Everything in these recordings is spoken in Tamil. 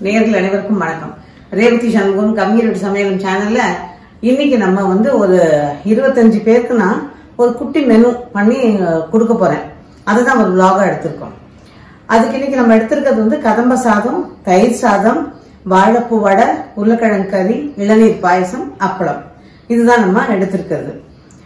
நேயர்கள் அனைவருக்கும் வணக்கம் ரேவதி சண்முகம் கம்யூனிட்டி சமையலும் சேனல்ல இன்னைக்கு நம்ம வந்து ஒரு இருபத்தஞ்சு பேருக்கு நான் ஒரு குட்டி மெனு பண்ணி அஹ், கொடுக்க போறேன் அதுதான் ஒரு vlog-ஆ எடுத்திருக்கோம் அதுக்கு இன்னைக்கு நம்ம எடுத்திருக்கிறது வந்து கதம்ப சாதம் தயிர் சாதம் வாழைப்பூ வடை உருளைக்கிழங்கு கறி இளநீர் பாயசம் அப்பளம் இதுதான் நம்ம எடுத்திருக்கிறது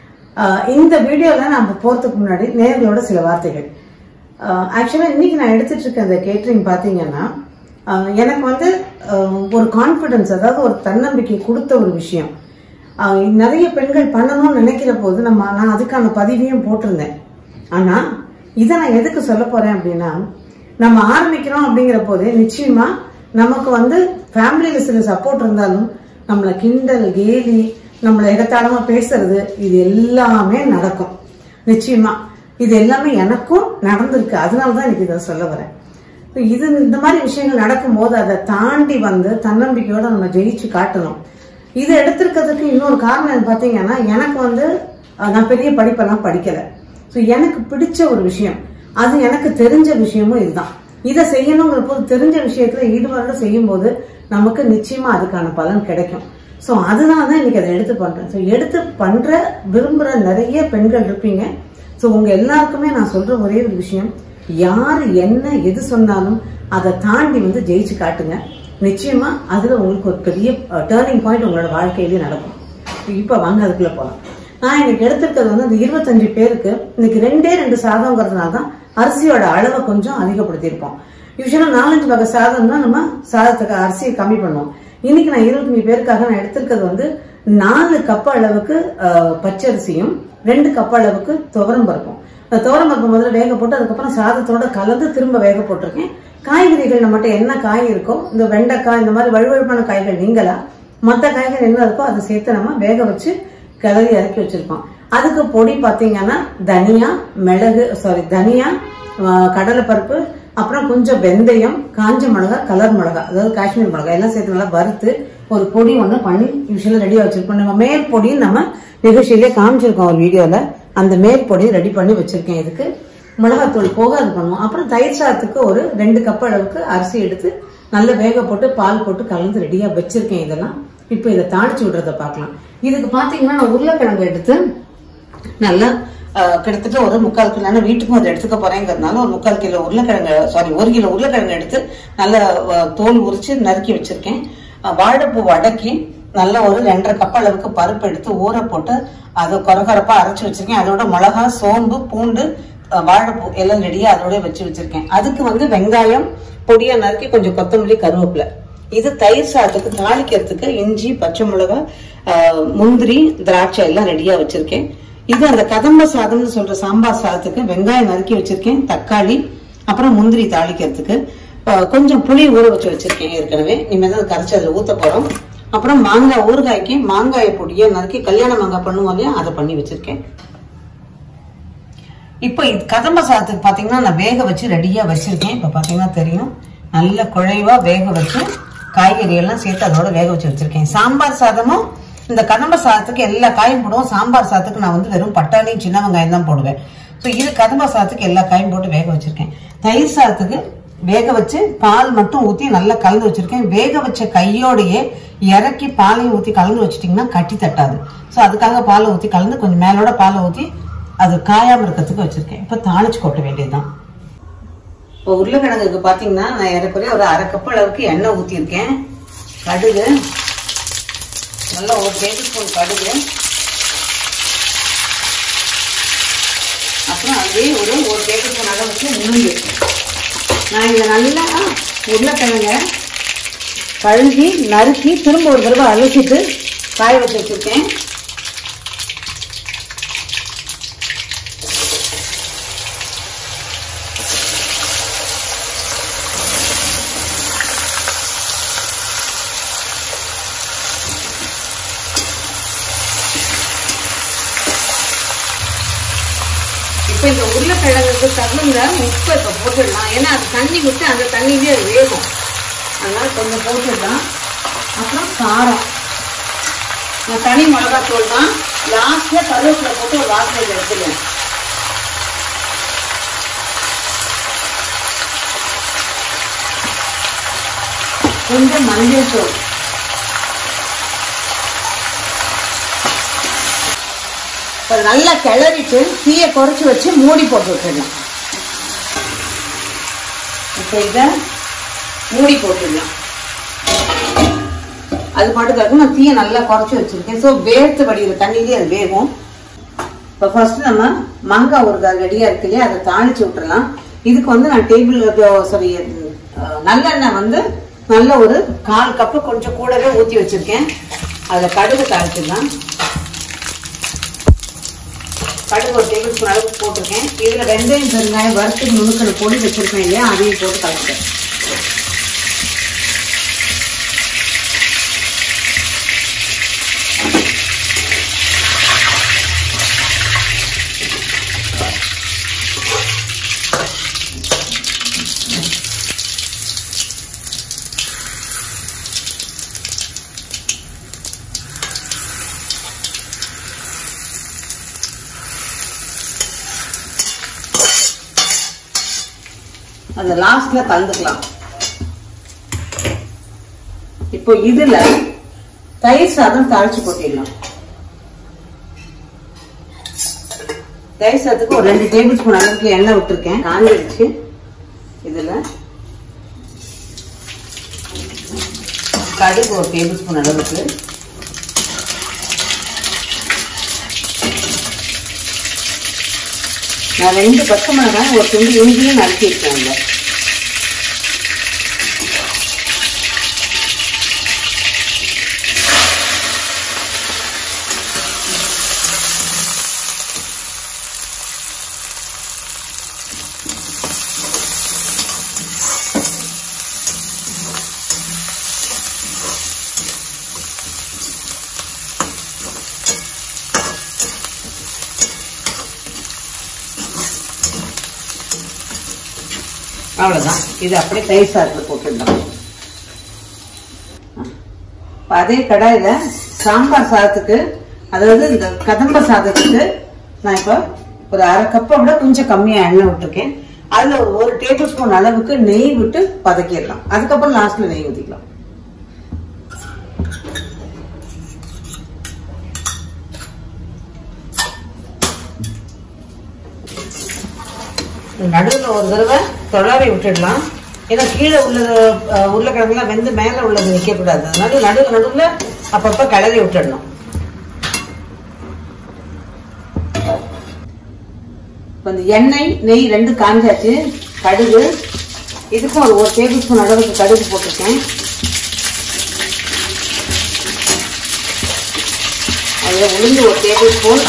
ஆஹ் இந்த வீடியோல நம்ம போறதுக்கு முன்னாடி நேர்களோட சில வார்த்தைகள் ஆக்சுவலா இன்னைக்கு நான் எடுத்துட்டு இருக்க அந்த கேட்டரிங் பாத்தீங்கன்னா ஆஹ் எனக்கு வந்து ஆஹ் ஒரு கான்ஃபிடன்ஸ் அதாவது ஒரு தன்னம்பிக்கை கொடுத்த ஒரு விஷயம் ஆஹ் நிறைய பெண்கள் பண்ணணும்னு நினைக்கிற போது நம்ம நான் அதுக்கான பதிவையும் போட்டிருந்தேன் ஆனா இதை நான் எதுக்கு சொல்ல போறேன் அப்படின்னா நம்ம ஆரம்பிக்கிறோம் அப்படிங்கிற போது நிச்சயமா நமக்கு வந்து ஃபேமிலியில சில சப்போர்ட் இருந்தாலும் நம்மள கிண்டல் கேலி நம்மள எகத்தாளமா பேசுறது இது எல்லாமே நடக்கும் நிச்சயமா இது எல்லாமே எனக்கும் நடந்திருக்கு அதனாலதான் எனக்கு இதை சொல்ல வரேன் இப்ப இது இந்த மாதிரி விஷயங்கள் நடக்கும்போது அதை தாண்டி வந்து தன்னம்பிக்கையோட நம்ம ஜெயிச்சு காட்டணும் இது எடுத்திருக்கிறதுக்கு இன்னொரு காரணம் என்ன பாத்தீங்கன்னா எனக்கு வந்து அஹ், நான் பெரிய படிப்பெல்லாம் படிக்கல ஸோ எனக்கு பிடிச்ச ஒரு விஷயம் அது எனக்கு தெரிஞ்ச விஷயமும் இதுதான் இதை செய்யணுங்கிற போது தெரிஞ்ச விஷயத்துல ஈடுபாடு செய்யும் போது நமக்கு நிச்சயமா அதுக்கான பலன் கிடைக்கும் ஸோ அதனால தான் இன்னைக்கு அதை எடுத்து பண்றேன் ஸோ எடுத்து பண்ற விரும்புற நிறைய பெண்கள் இருப்பீங்க ஸோ உங்க எல்லாருக்குமே நான் சொல்ற ஒரே ஒரு விஷயம் யாரு என்ன எது சொன்னாலும் அதை தாண்டி வந்து ஜெயிச்சு காட்டுங்க நிச்சயமா அதுல உங்களுக்கு ஒரு பெரிய டேர்னிங் பாயிண்ட் உங்களோட வாழ்க்கையிலேயே நடக்கும் இப்ப வாங்க அதுக்குள்ள போலாம் நான் இன்னைக்கு எடுத்திருக்கிறது வந்து இந்த இருபத்தஞ்சு பேருக்கு இன்னைக்கு ரெண்டே ரெண்டு சாதம்ங்கிறதுனால தான் அரிசியோட அளவை கொஞ்சம் அதிகப்படுத்தியிருப்போம் யூஸ்வலா நாலஞ்சு வகை சாதம்னா நம்ம சாதத்துக்கு அரிசியை கம்மி பண்ணுவோம் இன்னைக்கு நான் இருபத்தஞ்சு பேருக்காக நான் எடுத்திருக்கிறது வந்து நாலு கப் அளவுக்கு அஹ், பச்சரிசியும் ரெண்டு கப் அளவுக்கு துவரம் பருப்பும் அந்த துவரம் பருப்பு முதல்ல வேக போட்டு அதுக்கப்புறம் சாதத்தோட கலந்து திரும்ப வேக போட்டிருக்கேன் காய்கறிகள் நம்மகிட்ட என்ன காய் இருக்கோ இந்த வெண்டைக்காய் இந்த மாதிரி வழுவழுப்பான காய்கள் நீங்களா மற்ற காய்கறி என்ன இருக்கோ அதை சேர்த்து நம்ம வேக வச்சு கிளறி இறக்கி வச்சிருக்கோம் அதுக்கு பொடி பாத்தீங்கன்னா தனியா மிளகு சாரி தனியா ஆஹ், கடலைப்பருப்பு அப்புறம் கொஞ்சம் வெந்தயம் காஞ்ச மிளகா கலர் மிளகா அதாவது காஷ்மீர் மிளகா எல்லாம் சேர்த்து நல்லா வறுத்து ஒரு பொடி ஒன்று பண்ணி யூஸ்வலாக ரெடியாக வச்சிருக்கோம் நம்ம மேற்பொடியும் நம்ம நிகழ்ச்சியிலே காமிச்சிருக்கோம் ஒரு வீடியோல அந்த மேற்பொடி ரெடி பண்ணி வச்சிருக்கேன் இதுக்கு மிளகாத்தூள் போக அது பண்ணுவோம் அப்புறம் தயிர் சாதத்துக்கு ஒரு ரெண்டு கப் அளவுக்கு அரிசி எடுத்து நல்ல வேக போட்டு பால் போட்டு கலந்து ரெடியா வச்சிருக்கேன் இதெல்லாம் இப்போ இதை தாளிச்சு விடுறத பார்க்கலாம் இதுக்கு பாத்தீங்கன்னா நான் உருளைக்கிழங்கு எடுத்து நல்லா அஹ், கிட்டத்தட்ட ஒரு முக்கால் கிலோ நான் வீட்டுக்கும் அதை எடுத்துக்க போறேங்கிறதுனால ஒரு முக்கால் கிலோ உருளைக்கிழங்கு சாரி ஒரு கிலோ உருளைக்கிழங்கு எடுத்து நல்லா அஹ், தோல் உரிச்சு நறுக்கி வச்சிருக்கேன் அஹ், வாழைப்பூ வடக்கி நல்ல ஒரு ரெண்டரை கப் அளவுக்கு பருப்பு எடுத்து ஊற போட்டு அதை கொரகொரப்பா அரைச்சு வச்சிருக்கேன் அதோட மிளகா சோம்பு பூண்டு அஹ், வாழைப்பூ எல்லாம் ரெடியா அதோட வச்சு வச்சிருக்கேன் அதுக்கு வந்து வெங்காயம் பொடியா நறுக்கி கொஞ்சம் கொத்தமல்லி கருவேப்பிலை இது தயிர் சாதத்துக்கு தாளிக்கிறதுக்கு இஞ்சி பச்சை மிளகாய் அஹ், முந்திரி திராட்சை எல்லாம் ரெடியா வச்சிருக்கேன் இது அந்த கதம்ப சாதம்னு சொல்ற சாம்பார் சாதத்துக்கு வெங்காயம் நறுக்கி வச்சிருக்கேன் தக்காளி அப்புறம் முந்திரி தாளிக்கிறதுக்கு அஹ், கொஞ்சம் புளி ஊற வச்சு வச்சிருக்கேன் ஏற்கனவே இனிமேல் தான் கரைச்சி அதில் ஊத்த போறோம் அப்புறம் மாங்காய் ஊறுகாய்க்கு மாங்காய பொடியை நறுக்கி கல்யாண மாங்காய் பண்ணுவோம் இல்லையா அதை பண்ணி வச்சிருக்கேன் இப்போ இது கதம்ப சாதத்துக்கு பாத்தீங்கன்னா நான் வேக வச்சு ரெடியா வச்சிருக்கேன் இப்போ பாத்தீங்கன்னா தெரியும் நல்ல குழைவா வேக வச்சு காய்கறி எல்லாம் சேர்த்து அதோட வேக வச்சு வச்சிருக்கேன் சாம்பார் சாதமும் இந்த கதம்ப சாதத்துக்கு எல்லா காயும் போடுவோம் சாம்பார் சாதத்துக்கு நான் வந்து வெறும் பட்டாணி சின்ன வெங்காயம் தான் போடுவேன் ஸோ இது கதம்ப சாதத்துக்கு எல்லா காயும் போட்டு வேக வச்சிருக்கேன் தயிர் சாதத்துக்கு வேக வச்சு பால் மட்டும் ஊத்தி நல்லா கலந்து வச்சிருக்கேன் வேக வச்ச கையோடையே இறக்கி பாலையும் ஊத்தி கலந்து வச்சிட்டிங்கன்னா கட்டி தட்டாது ஸோ அதுக்காக பாலை ஊத்தி கலந்து கொஞ்சம் மேலோட பாலை ஊத்தி அது காயாம இருக்கிறதுக்கு வச்சிருக்கேன் இப்ப தாளிச்சு கொட்ட வேண்டியதுதான் இப்போ உருளைக்கிழங்குக்கு பாத்தீங்கன்னா நான் ஏறக்குறைய ஒரு அரை கப் அளவுக்கு எண்ணெய் ஊத்தியிருக்கேன் கடுகு நல்லா ஒரு டேபிள் ஸ்பூன் கடுகு அப்புறம் அதே ஒரு ஒரு டேபிள் ஸ்பூன் அளவுக்கு உளுந்து நான் இதை நல்லா உருளைக்கிழங்க கழுவி நறுக்கி திரும்ப ஒரு தடவை அலசிட்டு காய வச்சு வச்சிருக்கேன் இப்போ இந்த உருளைக்கிழங்குக்கு தகுந்த உப்பு இப்போ போட்டுடலாம் ஏன்னா அது தண்ணி விட்டு அந்த தண்ணியிலே அது வேகும் அதனால கொஞ்சம் போட்டுடலாம் அப்புறம் காரம் நான் தனி மிளகாத்தூள் தான் லாஸ்ட்ல கருவேப்பிலை போட்டு ஒரு வாசனை எடுத்துடுவேன் கொஞ்சம் மஞ்சள் தூள் இப்ப நல்லா கிளறிட்டு தீயை குறைச்சி வச்சு மூடி போட்டு விட்டுடலாம் இப்போ இதை மூடி போட்டுடலாம் அது பாட்டுக்காக நான் தீயை நல்லா குறைச்சி வச்சிருக்கேன் ஸோ வேர்த்து வடிகிற தண்ணியிலே அது வேகும் இப்போ ஃபர்ஸ்ட் நம்ம மாங்காய் ஊறுகாய் ரெடியா இருக்கு இல்லையா அதை தாளிச்சு விட்டுறலாம் இதுக்கு வந்து நான் டேபிள் சாரி நல்லெண்ணெய் வந்து நல்ல ஒரு கால் கப்பு கொஞ்சம் கூடவே ஊற்றி வச்சிருக்கேன் அதில் கடுகு தாளிச்சிடலாம் கடுகு ஒரு டேபிள் ஸ்பூன் அளவுக்கு போட்டிருக்கேன் இதில் வெந்தயம் பெருங்காயம் வறுத்து நுணுக்கிற பொடி வச்சிருக்கேன் இல்லையா அதையும் போட்டு கலந்துட்டேன் அந்த லாஸ்ட்ல கலந்துக்கலாம் இப்போ இதுல தயிர் சாதம் தாளிச்சு கொட்டிடலாம் தயிர் சாதத்துக்கு ஒரு ரெண்டு டேபிள் ஸ்பூன் அளவுக்கு எண்ணெய் விட்டுருக்கேன் காஞ்சிடுச்சு இதுல கடுகு ஒரு டேபிள் ஸ்பூன் அளவுக்கு நான் ரெண்டு பச்சை மிளகாய் ஒரு துண்டு இஞ்சியும் நறுக்கி இருக்கேன் அவ்வளவுதான் இது அப்படியே தயிர் சாதத்தில் போட்டுடலாம் இப்ப அதே கடாயில சாம்பார் சாதத்துக்கு அதாவது இந்த கதம்ப சாதத்துக்கு நான் இப்ப ஒரு அரை கப்பை விட கொஞ்சம் கம்மியா எண்ணெய் விட்டுருக்கேன் அதுல ஒரு ஒரு டேபிள் ஸ்பூன் அளவுக்கு நெய் விட்டு பதக்கிடலாம் அதுக்கப்புறம் லாஸ்ட்ல நெய் ஊத்திக்கலாம் நடுவில் ஒரு தடவை தொழாவி விட்டுடலாம் ஏன்னா கீழே உள்ளது அஹ், உருளைக்கிழங்குலாம் வெந்து மேலே உள்ளது வைக்கக்கூடாது அதனால நடுவில் நடுவில் அப்பப்போ கிளறி விட்டுடணும் இப்போ இந்த எண்ணெய் நெய் ரெண்டு காஞ்சாச்சு கடுகு இதுக்கும் ஒரு ஒரு டேபிள் ஸ்பூன் அளவுக்கு கடுகு போட்டிருக்கேன் அதில் உளுந்து ஒரு டேபிள் ஸ்பூன்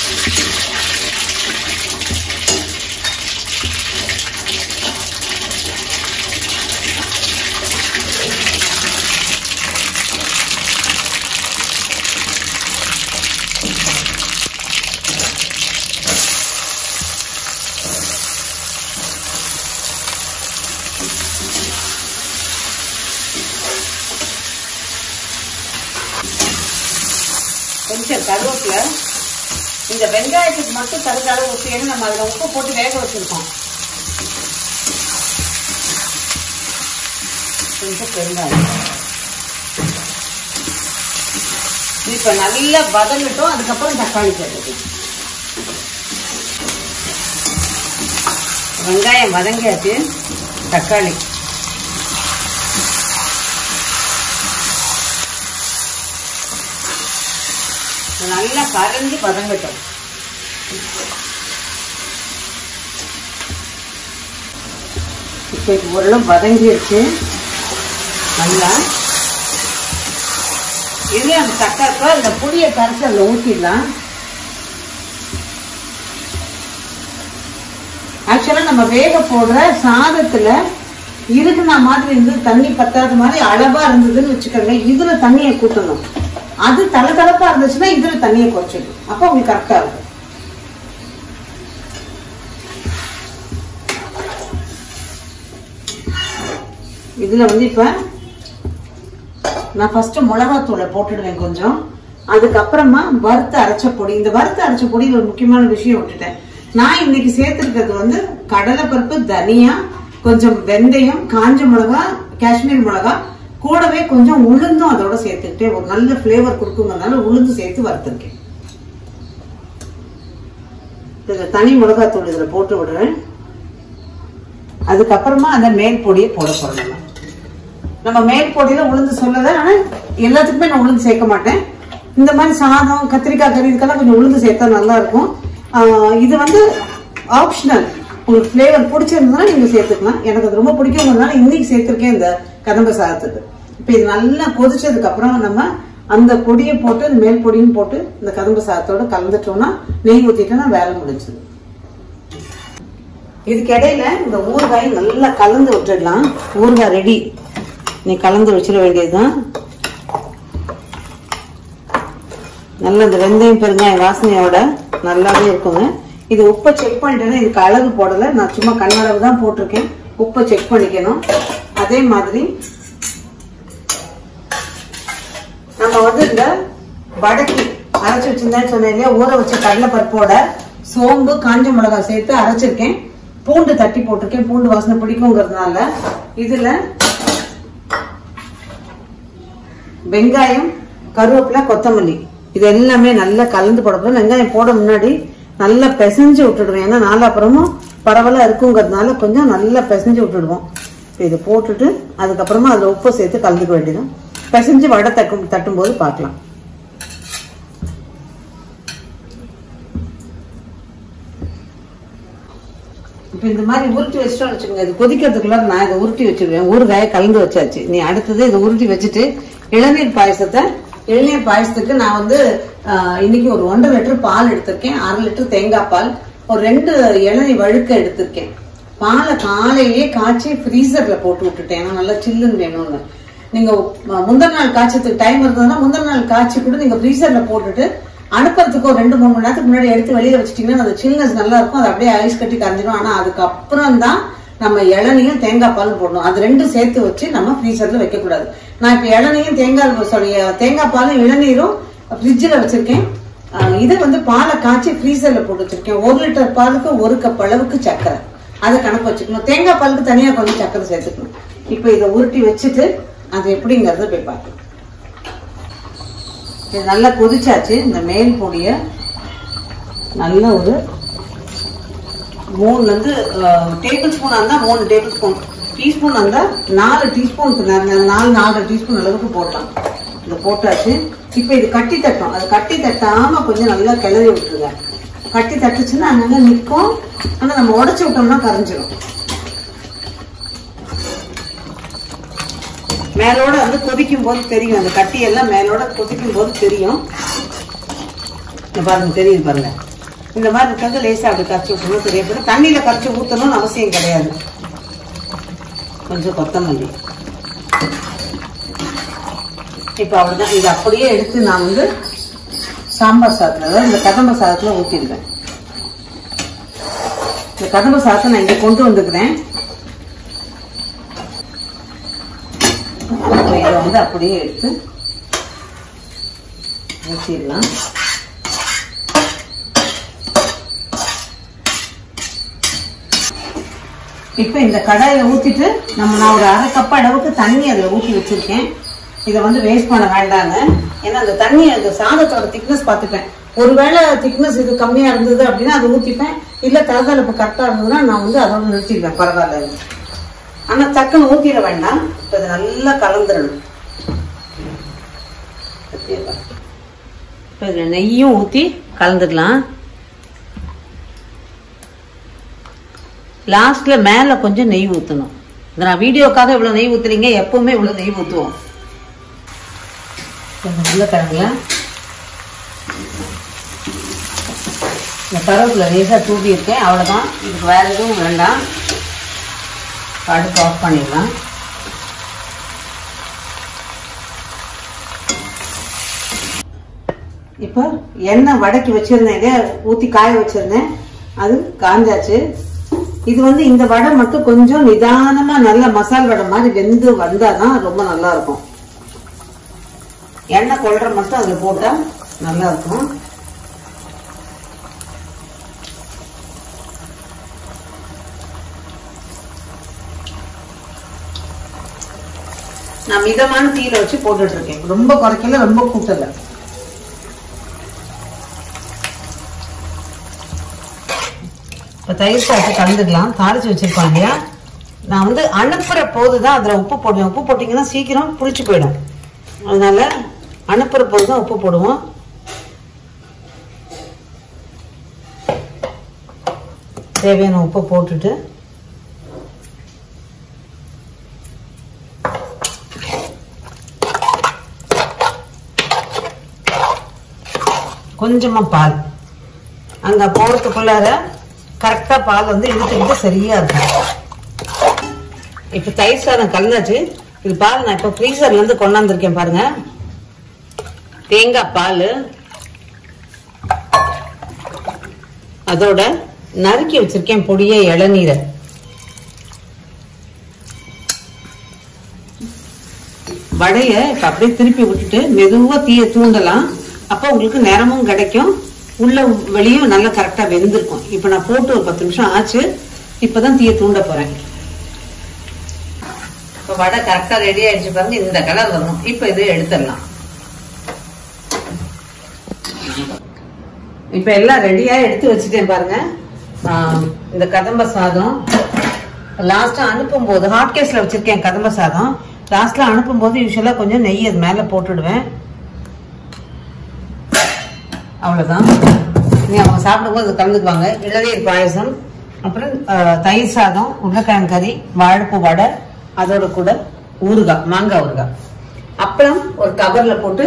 கொஞ்சம் கருவேப்பிலை இந்த வெங்காயத்துக்கு மட்டும் தகுந்த அளவு உப்பு ஏன்னா நம்ம அதில் உப்பு போட்டு வேக வச்சிருக்கோம் கொஞ்சம் பெருங்காயம் இப்ப நல்லா வதங்கட்டும் அதுக்கப்புறம் தக்காளி சேர்த்துக்கலாம் வெங்காயம் வதங்கியாச்சு தக்காளி இது நல்லா கரைஞ்சி வதங்கட்டும் இப்போ இது ஓரளவு வதங்கிருச்சு நல்லா இது அந்த தக்காளி அந்த புளியை கரைச்சி அதில் ஊற்றிடலாம் ஆக்சுவலா நம்ம வேக போடுற சாதத்துல இருக்குன மாதிரி இருந்து தண்ணி பத்தாத மாதிரி அளவா இருந்ததுன்னு வச்சுக்கோங்க இதுல தண்ணியை கூட்டணும் அது தளதளப்பா இருந்துச்சுன்னா இதுல தண்ணியை குறைச்சிடும் அப்போ உங்களுக்கு கரெக்டா இருக்கும் இதுல வந்து இப்ப நான் ஃபர்ஸ்ட் மிளகாத்தூளை போட்டுடுவேன் கொஞ்சம் அதுக்கப்புறமா வறுத்து அரைச்ச பொடி இந்த வறுத்து அரைச்ச பொடியில் ஒரு முக்கியமான விஷயம் விட்டுட்டேன் நான் இன்னைக்கு சேர்த்திருக்கிறது வந்து கடலைப்பருப்பு தனியா கொஞ்சம் வெந்தயம் காஞ்ச மிளகா காஷ்மீர் மிளகா கூடவே கொஞ்சம் உளுந்தும் அதோட சேர்த்துக்கிட்டே ஒரு நல்ல ஃபிளேவர் கொடுக்குங்கிறதுனால உளுந்து சேர்த்து வறுத்துருக்கேன் இதுல தனி மிளகாத்தூள் இதுல போட்டு விடுறேன் அதுக்கப்புறமா அந்த மேல் பொடியை போட போறோம் நம்ம. நம்ம மேல் பொடியில உளுந்து சொல்லல ஆனா எல்லாத்துக்குமே நான் உளுந்து சேர்க்க மாட்டேன் இந்த மாதிரி சாதம் கத்திரிக்காய் கறி இதுக்கெல்லாம் கொஞ்சம் உளுந்து சேர்த்தா நல்லா இருக்கும் ஆஹ் இது வந்து ஆப்ஷனல் உங்களுக்கு ஃப்ளேவர் பிடிச்சிருந்ததுன்னா நீங்க சேர்த்துக்கலாம் எனக்கு அது ரொம்ப பிடிக்குங்கிறதுனால இன்னைக்கு சேர்த்திருக்கேன் இந்த கதம்ப சாதத்துக்கு இப்போ இது நல்லா கொதிச்சதுக்கு அப்புறம் நம்ம அந்த பொடியை போட்டு இந்த மேல் பொடியும் போட்டு இந்த கதம்ப சாதத்தோட கலந்துட்டோம்னா நெய் ஊத்திட்டோம்னா வேலை முடிஞ்சது இதுக்கு இடையில இந்த ஊறுகாய் நல்லா கலந்து விட்டுடலாம் ஊறுகாய் ரெடி நீ கலந்து வச்சிட வேண்டியதுதான் நல்ல இந்த வெந்தயம் பெருங்காயம் வாசனையோட நல்லாவே இருக்குங்க இது உப்பை செக் பண்ணிட்டேன்னா இதுக்கு அளவு போடல நான் சும்மா கண்ணளவு தான் போட்டிருக்கேன் உப்பை செக் பண்ணிக்கணும் அதே மாதிரி நம்ம வந்து இந்த வடக்கி அரைச்சு வச்சிருந்தேன்னு சொன்னேன் இல்லையா ஊற வச்ச கடலை பருப்போட சோம்பு காஞ்ச மிளகாய் சேர்த்து அரைச்சிருக்கேன் பூண்டு தட்டி போட்டிருக்கேன் பூண்டு வாசனை பிடிக்குங்கிறதுனால இதுல வெங்காயம் கருவேப்பிலை கொத்தமல்லி இது எல்லாமே நல்லா கலந்து போட போறோம் வெங்காயம் போட முன்னாடி நல்லா பிசைஞ்சு விட்டுடுவேன் ஏன்னா நாலாப்புறமும் பரவலா இருக்குங்கிறதுனால கொஞ்சம் நல்லா பிசைஞ்சு விட்டுடுவோம் இப்ப இதை போட்டுட்டு அதுக்கப்புறமா அதுல உப்பு சேர்த்து கலந்துக்க வேண்டியதும் பிசைஞ்சு வடை தட்டும் தட்டும் போது பார்க்கலாம் இப்ப இந்த மாதிரி உருட்டி வச்சிட்டோம்னு வச்சுக்கோங்க இது கொதிக்கிறதுக்குள்ள நான் இதை உருட்டி வச்சிருவேன் ஊறுகாயை கலந்து வச்சாச்சு நீ அடுத்தது இதை உருட்டி வச்சுட்டு இளநீர் பாயசத்தை இளநீர் பாயசத்துக்கு நான் வந்து ஆஹ், இன்னைக்கு ஒரு ஒன்றரை லிட்டர் பால் எடுத்திருக்கேன் அரை லிட்டர் தேங்காய் பால் ஒரு ரெண்டு இளநீர் வழுக்க எடுத்திருக்கேன் பாலை காலையிலேயே காய்ச்சி ஃப்ரீசர்ல போட்டு விட்டுட்டேன் ஏன்னா நல்லா சில்லுன்னு வேணும்னு நீங்க ம- முந்தின நாள் காய்ச்சதுக்கு டைம் இருந்ததுன்னா முந்தின நாள் காய்ச்சி கூட நீங்க ஃப்ரீசர்ல போட்டுட்டு அனுப்புறதுக்கு ஒரு ரெண்டு மூணு மணி நேரத்துக்கு முன்னாடி எடுத்து வெளியில வச்சிட்டீங்கன்னா அந்த சில்னஸ் நல்லா இருக்கும் அது அப்படியே ஐஸ் கட்டி கரைஞ்சிடும் ஆனா அதுக்கப்புறம் தான் நம்ம இளநியும் தேங்காய் பாலும் போடணும் அது ரெண்டும் சேர்த்து வச்சு நம்ம ஃப்ரீசர்ல வைக்க கூடாது நான் இப்ப இளநியும் தேங்காய் சாரி தேங்காய் பாலும் இளநீரும் ஃப்ரிட்ஜில் வச்சிருக்கேன் அஹ் இதை வந்து பாலை காய்ச்சி ஃப்ரீசர்ல போட்டு வச்சிருக்கேன் ஒரு லிட்டர் பாலுக்கு ஒரு கப் அளவுக்கு சர்க்கரை அதை கணக்கு வச்சுக்கணும் தேங்காய் பாலுக்கு தனியா கொஞ்சம் சர்க்கரை சேர்த்துக்கணும் இப்போ இதை உருட்டி வச்சுட்டு அது எப்படிங்கறத போய் பார்க்கலாம் இது நல்லா கொதிச்சாச்சு இந்த மேல் பொடிய நல்ல ஒரு மூணுல இருந்து டேபிள் ஸ்பூன் இருந்தா மூணு டேபிள் ஸ்பூன் டீஸ்பூன் இருந்தா நாலு டீஸ்பூன் நாலு நாலரை டீஸ்பூன் அளவுக்கு போட்டலாம் இதை போட்டாச்சு இப்போ இது கட்டி தட்டும் அது கட்டி தட்டாம கொஞ்சம் நல்லா கிளறி விட்டுருங்க கட்டி தட்டுச்சுன்னா அங்கங்க நிற்கும் ஆனா நம்ம உடைச்சு விட்டோம்னா கரைஞ்சிரும் மேலோட வந்து கொதிக்கும் போது தெரியும் அந்த கட்டி எல்லாம் மேலோட கொதிக்கும் போது தெரியும் இங்க பாருங்க தெரியுது பாருங்க இந்த மாதிரி இருக்கிறது லேசா அப்படி கரைச்சி விட்டணும் தெரிய போயிடும் தண்ணியில கரைச்சி ஊத்தணும்னு அவசியம் கிடையாது கொஞ்சம் கொத்தமல்லி இப்ப அவ்வளவுதான் இது அப்படியே எடுத்து நான் வந்து சாம்பார் சாதத்துல அதாவது இந்த கதம்ப சாதத்துல ஊத்திடுவேன் இந்த கதம்ப சாதத்தை நான் இங்க கொண்டு வந்துக்கிறேன் இப்ப இதை வந்து அப்படியே எடுத்து ஊற்றிடலாம் இப்போ இந்த கடாயில ஊத்திட்டு நம்ம நான் ஒரு அரை கப் அளவுக்கு தண்ணி அதில் ஊற்றி வச்சிருக்கேன் இதை வந்து வேஸ்ட் பண்ண வேண்டாங்க ஏன்னா அந்த தண்ணி அந்த சாதத்தோட திக்னஸ் பார்த்துப்பேன் ஒருவேளை திக்னஸ் இது கம்மியா இருந்தது அப்படின்னா அதை ஊத்திப்பேன் இல்ல தலதலப்பு கரெக்டா இருந்ததுன்னா நான் வந்து அதோட நிறுத்திடுவேன் பரவாயில்ல ஆனா டக்குன்னு ஊத்திட வேண்டாம் இப்ப இதை நல்லா கலந்துடணும் இப்ப இதுல நெய்யும் ஊத்தி கலந்துடலாம் லாஸ்ட்ல மேல கொஞ்சம் நெய் ஊத்தணும் இந்த நான் வீடியோக்காக இவ்வளவு நெய் ஊத்துறீங்க எப்பவுமே இவ்வளவு நெய் ஊத்துவோம் கொஞ்சம் உருளைக்கிழங்குல இந்த கருவேப்பிலை லேசாக தூவி இருக்கேன் அவ்வளோதான் இதுக்கு வேற எதுவும் வேண்டாம் அடுப்பு ஆஃப் பண்ணிடலாம் இப்போ எண்ணெய் வடக்கி வச்சிருந்தேன் இதே ஊற்றி காய வச்சிருந்தேன் அது காஞ்சாச்சு இது வந்து இந்த வடை மட்டும் கொஞ்சம் நிதானமா நல்ல மசால் வடை மாதிரி வெந்து வந்தாதான் ரொம்ப நல்லா இருக்கும் எண்ணெய் கொள்ற மட்டும் அதுல போட்டா நல்லா இருக்கும் நான் மிதமான தீயில வச்சு போட்டுட்டு இருக்கேன் ரொம்ப குறைக்கல ரொம்ப கூட்டல இப்போ தயிர் சாப்பிட்டு கலந்துக்கலாம் தாளிச்சு வச்சிருக்கோம் இல்லையா நான் வந்து அனுப்புற போது தான் அதில் உப்பு போடுவேன் உப்பு போட்டிங்கன்னா சீக்கிரம் புளிச்சு போயிடும் அதனால அனுப்புற போது தான் உப்பு போடுவோம் தேவையான உப்பை போட்டுட்டு கொஞ்சமா பால் அங்க போறதுக்குள்ளார கரெக்டா பால் வந்து இழுத்துக்கிட்டு சரியா இருக்கும் இப்ப தயிர் சாதம் கலந்தாச்சு இது பால் நான் இப்ப ஃப்ரீசர்ல இருந்து கொண்டாந்துருக்கேன் பாருங்க தேங்காய் பால் அதோட நறுக்கி வச்சிருக்கேன் பொடிய இளநீரை வடைய இப்ப அப்படியே திருப்பி விட்டுட்டு மெதுவா தீய தூண்டலாம் அப்ப உங்களுக்கு நேரமும் கிடைக்கும் உள்ள வெளியும் நல்லா கரெக்டா வெந்திருக்கும் இப்ப நான் போட்டு ஒரு பத்து நிமிஷம் ஆச்சு இப்பதான் தீய தூண்ட போறேன் இப்ப வடை கரெக்டா ரெடி ஆயிடுச்சு பாருங்க இந்த கலர் வரணும் இப்ப இதை எடுத்துடலாம் இப்ப எல்லாம் ரெடியா எடுத்து வச்சுட்டேன் பாருங்க ஆஹ் இந்த கதம்ப சாதம் லாஸ்டா அனுப்பும் போது ஹாட் கேஸ்ல வச்சிருக்கேன் கதம்ப சாதம் லாஸ்ட்ல அனுப்பும் போது யூஸ்வலா கொஞ்சம் நெய் அது மேல போட்டுடுவேன் அவ்வளவுதான் இனி அவங்க சாப்பிடும்போது அது கலந்துக்குவாங்க இளநீர் பாயசம் அப்புறம் ஆஹ், தயிர் சாதம் உருளைக்கிழங்கு கறி வாழைப்பூ வடை அதோட கூட ஊறுகாய் மாங்காய் ஊறுகாய் அப்பளம் ஒரு கவர்ல போட்டு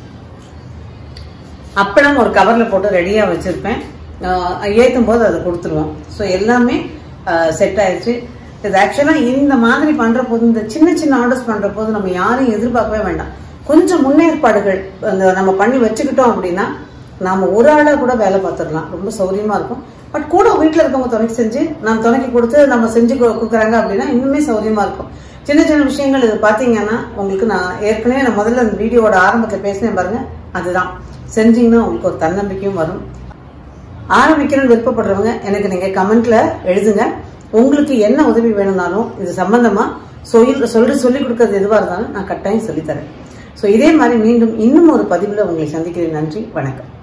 அப்பளம் ஒரு கவர்ல போட்டு ரெடியா வச்சிருப்பேன் ஆஹ் ஏத்தும் போது அதை கொடுத்துருவோம் ஸோ எல்லாமே செட் ஆயிடுச்சு இது ஆக்சுவலா இந்த மாதிரி பண்ற போது இந்த சின்ன சின்ன ஆர்டர்ஸ் பண்ற போது நம்ம யாரையும் எதிர்பார்க்கவே வேண்டாம் கொஞ்சம் முன்னேற்பாடுகள் அந்த நம்ம பண்ணி வச்சுக்கிட்டோம் அப்படின்னா நாம ஒரு ஆளா கூட வேலை பார்த்துடலாம் ரொம்ப சௌரியமா இருக்கும் பட் கூட வீட்டில் இருக்கவங்க துணைக்கு செஞ்சு நான் துணைக்கு கொடுத்து நம்ம செஞ்சு கு- கொடுக்குறாங்க அப்படின்னா இன்னுமே சௌரியமா இருக்கும் சின்ன சின்ன விஷயங்கள் இது பாத்தீங்கன்னா உங்களுக்கு நான் ஏற்கனவே நான் முதல்ல அந்த வீடியோவோட ஆரம்பத்தில் பேசினேன் பாருங்க அதுதான் செஞ்சீங்கன்னா உங்களுக்கு ஒரு தன்னம்பிக்கையும் வரும் ஆரம்பிக்கணும்னு விருப்பப்படுறவங்க எனக்கு நீங்க கமெண்ட்ல எழுதுங்க உங்களுக்கு என்ன உதவி வேணும்னாலும் இது சம்பந்தமா சொல் சொல்லி சொல்லி கொடுக்கறது எதுவா இருந்தாலும் நான் கட்டாயம் சொல்லித்தரேன் ஸோ இதே மாதிரி மீண்டும் இன்னும் ஒரு பதிவில் உங்களை சந்திக்கிறேன் நன்றி வணக்கம்